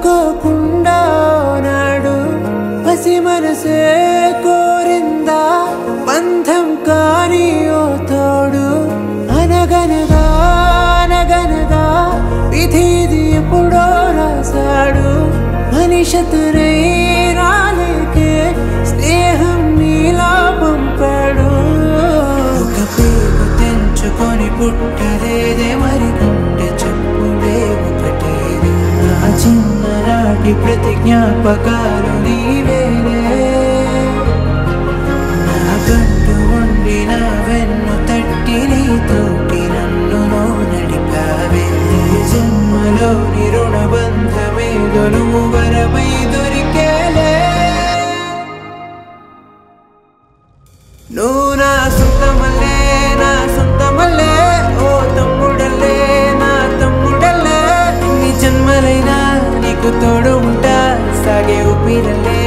అనుకోకుండా నాడు పసి మనసే కోరిందా బంధం కాని ఓ తోడు అనగనగా అనగనగా విధి ఇది ఎప్పుడో రాశాడు మనిషతనై రాలేకే స్నేహం నీలా పంపాడు ఒక పేరు తెంచుకొని పుట్టలేదే మరి గుండె చెప్పుడే ఒకటేది నా చిన్ననాటి ప్రతి జ్ఞాపకాలు నీవేలే నా గంటు ఉండి నా వెన్ను తట్టి నీతోటి నన్ను నో నడిపావే ఈ జన్మలోని రుణబంధమే గొలువు వరమై దొరికేలే నువ్వు నా సొంతమల్లే నా సొంతమల్లే ఓ తమ్ముడల్లే నా తమ్ముడల్లే ఎన్ని జన్మలైనా నీకు తోడు ఉంటా సాగే ఊపిరల్లే